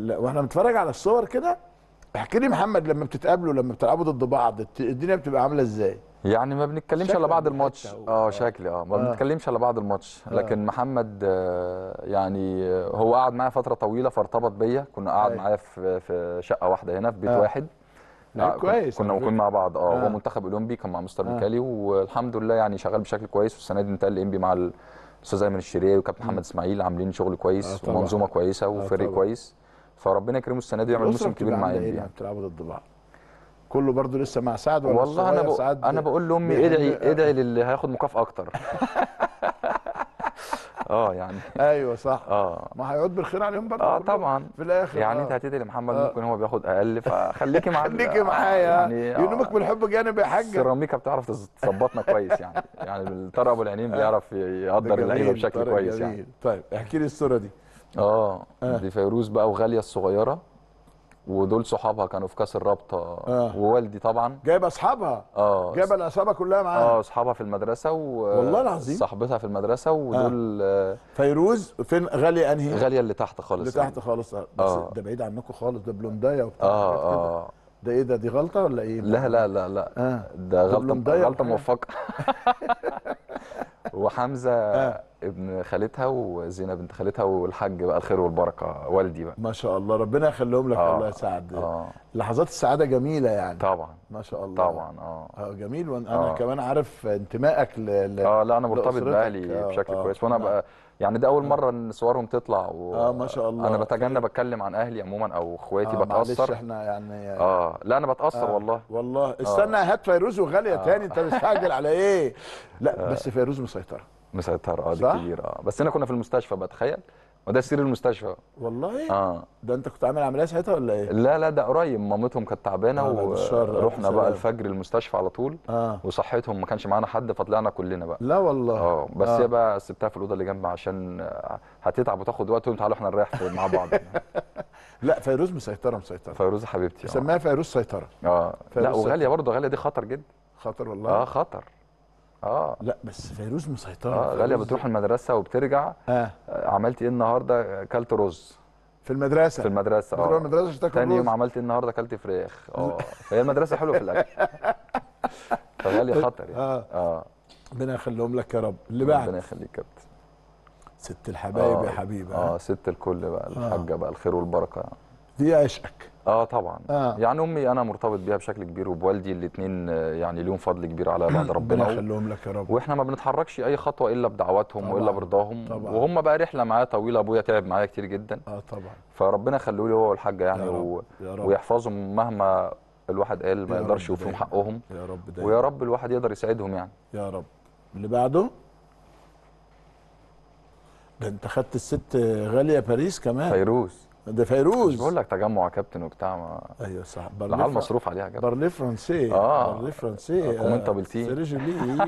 لا واحنا بنتفرج على الصور كده احكي لي محمد لما بتتقابلوا لما بتلعبوا ضد بعض الت- الدنيا بتبقى عامله ازاي يعني ما بنتكلمش شكل الا بعد من الماتش حتة و- اه آه. شكلي اه ما آه. بنتكلمش الا بعد الماتش آه. لكن محمد آه، يعني آه، هو قعد معايا فتره طويله فارتبط بيا كنا قاعد أيوة. معايا في في شقه واحده هنا في بيت آه. واحد لعيب آه، كويس كنا على موجودين مع بعض اه آه. هو منتخب اولمبي كان مع مستر آه. ميكالي والحمد لله يعني شغال بشكل كويس والسنه دي انتقل لانبي مع الاستاذ ايمن الشريعي وكابتن محمد اسماعيل عاملين شغل آه، كويس طبعاً. ومنظومه كويسه وفريق طبعاً. كويس فربنا يكرمه السنه دي يعمل الأسرة موسم كبير بتبقى مع عاملة انبي إيه يعني. لما بتلعبوا ضد بعض كله برضو لسه مع سعد ولا والله انا الصغير بق... سعد انا بقول لامي بيحب- ادعي ادعي للي هياخد مكافاه اكتر اه يعني ايوه صح اه ما هيعود بالخير عليهم برضه اه كلهم طبعا في الاخر يعني آه. انت هتدعي لمحمد آه. ممكن هو بياخد اقل فخليكي معاه خليكي معايا يعني ينومك بالحب جانب يا حاج السيراميكا بتعرف تظبطنا كويس يعني يعني طارق ابو العينين بيعرف ده يقدر اللعيبه جميل، بشكل طارق كويس جميل. يعني طيب احكي لي الصوره دي اه آه. دي فيروز بقى وغاليه الصغيره ودول صحابها كانوا في كاس الرابطه آه. ووالدي طبعا جايبه اصحابها اه جايبه العصابه كلها معاها اه اصحابها في المدرسه و والله العظيم؟ صاحبتها في المدرسه ودول آه. فيروز فين غاليه انهي غاليه اللي تحت خالص اللي تحت خالص آه. بس آه. ده بعيد عنكم خالص ده بلوندايه وبتاع اه حاجات كده. اه ده ايه ده دي غلطه ولا ايه لا لا لا لا اه ده دبلوم غلطه ضيق غلطه حاجة. موفقه وحمزه آه. ابن خالتها وزينب بنت خالتها والحاج بقى الخير والبركه والدي بقى ما شاء الله ربنا يخليهم لك آه. والله يا سعد اه لحظات السعاده جميله يعني طبعا ما شاء الله طبعا اه اه جميل وانا آه. كمان عارف انتمائك ل... ل... اه لا انا مرتبط لأسرتك. باهلي آه، بشكل آه. كويس وانا نعم. بقى يعني ده اول مره ان صورهم تطلع و... آه، ما شاء الله. انا بتجنب اتكلم عن اهلي عموما او اخواتي آه معلش بتاثر احنا يعني اه لا انا بتاثر آه. والله والله استنى هات فيروز وغاليه تاني انت مستعجل على ايه لا بس فيروز مسيطره مسيطر اه دي صح؟ كبير اه بس هنا كنا في المستشفى بتخيل وده سرير المستشفى والله اه ده انت كنت عامل عمليه ساعتها ولا ايه لا لا ده قريب مامتهم كانت تعبانه آه، بعد الشر، ألف ورحنا سلامة. بقى الفجر المستشفى على طول اه وصحتهم ما كانش معانا حد فطلعنا كلنا بقى لا والله اه بس آه. هي بقى سبتها في الاوضه اللي جنبي عشان آه، هتتعب وتاخد وقت قلت تعالوا احنا نريح في- مع بعض لا فيروز مسيطره مسيطره فيروز حبيبتي اه سماها فيروز سيطره اه لا فيروز وغاليه برضه غاليه دي خطر جدا خطر والله اه خطر اه لا بس فيروز مسيطره اه غاليه فيروز- بتروح المدرسه وبترجع اه آه، عملت ايه النهارده اكلت رز في المدرسه في المدرسه بتروح اه المدرسه عشان تاكل تاني يوم رز. عملت ايه النهارده اكلت فراخ اه فهي المدرسه حلوه في الاكل فغاليه خطر يعني اه اه ربنا يخليهم لك يا رب اللي ربنا بعد يخليك كابتن ست الحبايب آه، يا حبيبي اه آه. ست الكل بقى الحاجه بقى الخير والبركه دي عشقك اه طبعا آه. يعني امي انا مرتبط بيها بشكل كبير وبوالدي الاثنين يعني ليهم فضل كبير على بعض ربنا ربنا يخليهم لك يا رب واحنا ما بنتحركش اي خطوه الا بدعواتهم طبعاً، والا برضاهم طبعاً. وهم بقى رحله معايا طويله ابويا تعب معايا كتير جدا اه طبعا فربنا يخليه لي هو والحاجه يعني يا رب، و... يا رب. ويحفظهم مهما الواحد قال ما يا يقدرش رب يوفيهم دايماً. حقهم يا رب دايما ويا رب الواحد يقدر يساعدهم يعني يا رب اللي بعده ده انت خدت الست غاليه باريس كمان فيروز ده مش فيروز بقول لك تجمع يا كابتن وبتاع ما ايوه صح العيال مصروف عليها يا كابتن بارلي فرنسي آه. بارلي فرنسي كومنتا بالتين. سيرجلي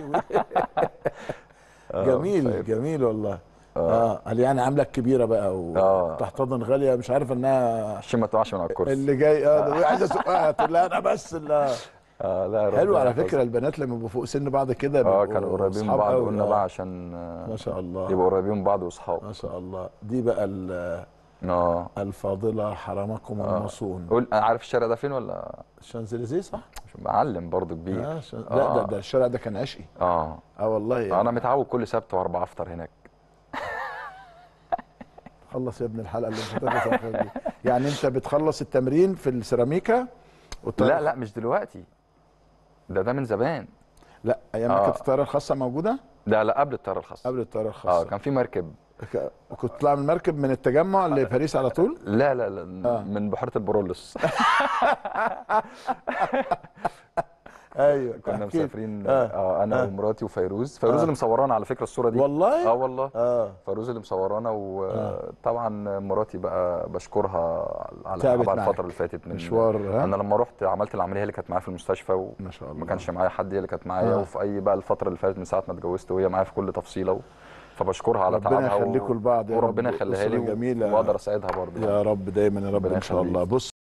آه، جميل فيروز. جميل والله اه قال يعني عاملك كبيره بقى آه. وتحتضن غاليه مش عارف انها عشان ما تقعش من على الكرسي اللي جاي اه ده عايزه اسقها تقول لها انا بس لا آه لا حلو ربنا على يحفظهم. فكره البنات لما بيبقوا فوق سن بعض كده اه بيبقوا كانوا قريبين من أصحاب بعض قوي. قلنا آه. بقى عشان آه، ما شاء الله يبقوا قريبين من بعض واصحاب ما شاء الله دي بقى ال- اه الفاضله حرمكم آه. المصون قول انا عارف الشارع ده فين ولا الشانزليزيه صح؟ مش معلم برضه كبير آه شان... لا ده, آه. ده الشارع ده كان عشقي اه اه والله يعني. انا متعود كل سبت واربع افطر هناك خلص يا ابن الحلقه اللي مش هتخلص على الخير دي. يعني انت بتخلص التمرين في السيراميكا والطيارة- لا لا مش دلوقتي ده ده من زمان لا ايام ما آه. كانت الطياره الخاصه موجوده لا لا قبل الطياره الخاصه قبل الطياره اه الخاصه كان في مركب ك- كنت تطلع من المركب من التجمع لباريس على طول لا لا لا آه. من بحيره البرولس ايوه كنا أكيد. مسافرين آه. آه انا آه. ومراتي وفيروز فيروز آه. اللي مصورانا على فكره الصوره دي والله اه والله اه فيروز اللي مصورانا وطبعا مراتي بقى بشكرها على تعبت تعبها معاك. الفتره اللي فاتت من مشوار ها انا لما رحت عملت العمليه هي اللي كانت معايا في المستشفى و... ما شاء الله ما كانش معايا حد هي اللي كانت معايا آه. وفي اي بقى الفتره اللي فاتت من ساعه ما اتجوزت وهي معايا في كل تفصيله و... فبشكرها علعلى ربنا تعبها يخليكم لبعض يا وربنا رب. يخليها أسرة لي جميلة. واقدر اساعدها برضه يا رب دايما يا رب ربنا ان شاء الله يخليك. بص